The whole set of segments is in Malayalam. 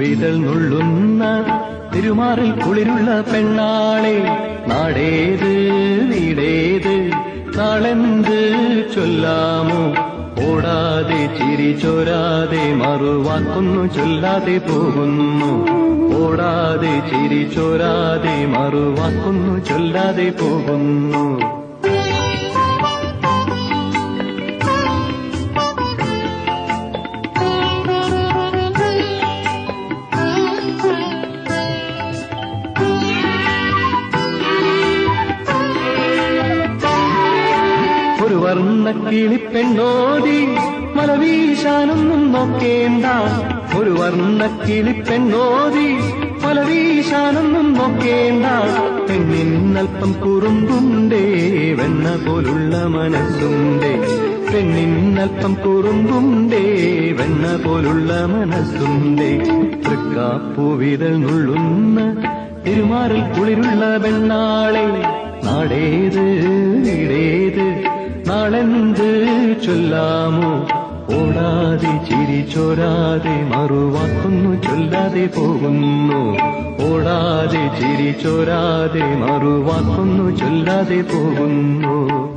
പൂവിതൾ നുള്ളുന്ന തിരുമാറിൽ കുളിരുള്ള പെണ്ണാളെ നാടേത് വീടേത് നാളെന്ത് ചൊല്ലാമോ ഓടാതെ ചിരി ചോരാതെ മറുവാക്കൊന്നു ചൊല്ലാതെ പോകുന്നു ഓടാതെ ചിരി ചോരാതെ മറുവാക്കൊന്നു ചൊല്ലാതെ പോകുന്നു ഒരു വർണ്ണ കിളിപ്പെണ്ണോതി മല വീശാനൊന്നും നോക്കേണ്ട ഒരു വർണ്ണ കിളിപ്പെണ്ണോതി മല വീശാനൊന്നും നോക്കേണ്ട പെണ്ണിന്നൽപ്പം കുറുമ്പുണ്ടേ വെണ്ണ പോലുള്ള മനസ്സുണ്ടേ പെണ്ണിന്നൽപ്പം കുറുമ്പുണ്ടേ വെണ്ണ പോലുള്ള മനസ്സുണ്ടേ തൃക്കാപ്പൂവിതൾ നുള്ളുന്ന തിരുമാറിൽ കുളിരുള്ള വെണ്ണാളെ നാടേത് വീടേത് നാളെന്ത് ചൊല്ലാമോ ഓടാതെ ചിരി ചോരാതെ മറുവാക്കൊന്നു ചൊല്ലാതെ പോകുന്നു ഓടാതെ ചിരി ചോരാതെ മറുവാക്കൊന്നു ചൊല്ലാതെ പോകുന്നു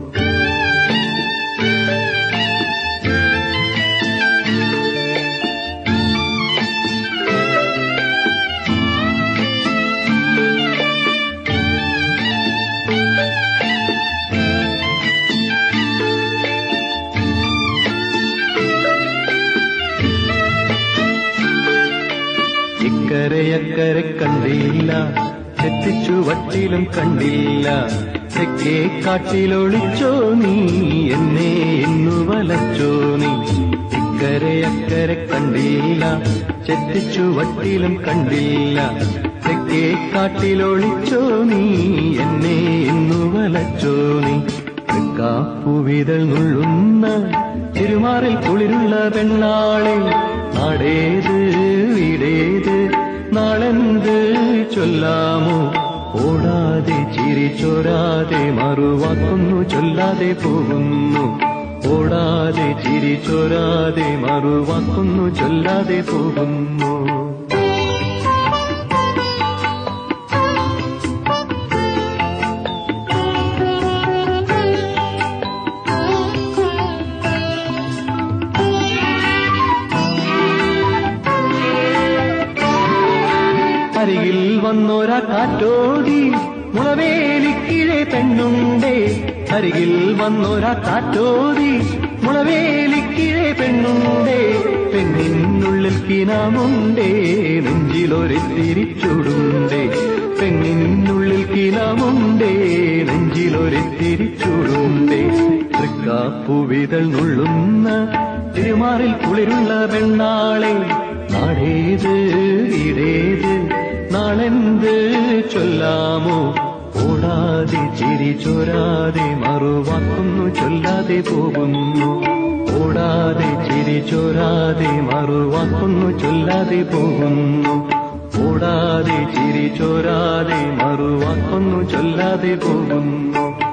ഇക്കരയക്കരെ കണ്ടില്ല തെറ്റിച്ചു വട്ടിലും കണ്ടില്ല തെക്കേ കാട്ടിലൊളിച്ചോ നീ എന്നെ എന്നു വലച്ചോ നീ ഇക്കരയക്കരെ കണ്ടില്ല ചെത്തിച്ചു വട്ടിലും കണ്ടില്ല തെക്കേ കാട്ടിലൊളിച്ചോ നീ എന്നെ എന്നു വലച്ചോ നീ കാപ്പുവിതൾ നുള്ളുന്ന തിരുമാറിൽ കുളിരുള്ള പെണ്ണാളെ നാടേത് വീടേത് നാളെന്ത് ചൊല്ലാമോ ഓടാതെ ചിരി ചോരാതെ മറുവാക്കൊന്നു ചൊല്ലാതെ പോകുന്നു ഓടാതെ ചിരി ചോരാതെ മറുവാക്കൊന്നു ചൊല്ലാതെ പോകുന്നു അരികിൽ വന്നൊരാ കാറ്റോടി മുളവേലിക്കിഴെ പെണ്ണുണ്ടേ അരികിൽ വന്നൊരാ കാറ്റോടി മുളവേലിക്കിഴെ പെണ്ണുണ്ടേ പെണ്ണിനുള്ളിൽ കിനാമുണ്ടേ നെഞ്ചിലൊരെത്തിരിച്ചുടുണ്ടേ പെണ്ണിനുള്ളിൽ കിനാമുണ്ടേ നെഞ്ചിലൊരെത്തിരിച്ചുടുണ്ടേ തൃക്കാപ്പുവിതൾ നുള്ളുന്ന തിരുമാറിൽ കുളിരുള്ള പെണ്ണാളെ നാടേത് വീടേത് നാളെന്ത് ചൊല്ലാമോ ഓടാതെ ചിരി ചോരാതെ മറുവാക്കൊന്നു ചൊല്ലാതെ പോകുന്നു ഓടാതെ ചിരി ചോരാതെ മറുവാക്കൊന്നു ചൊല്ലാതെ പോകുന്നു ഓടാതെ ചിരി ചോരാതെ മറുവാക്കൊന്നു ചൊല്ലാതെ പോകുന്നു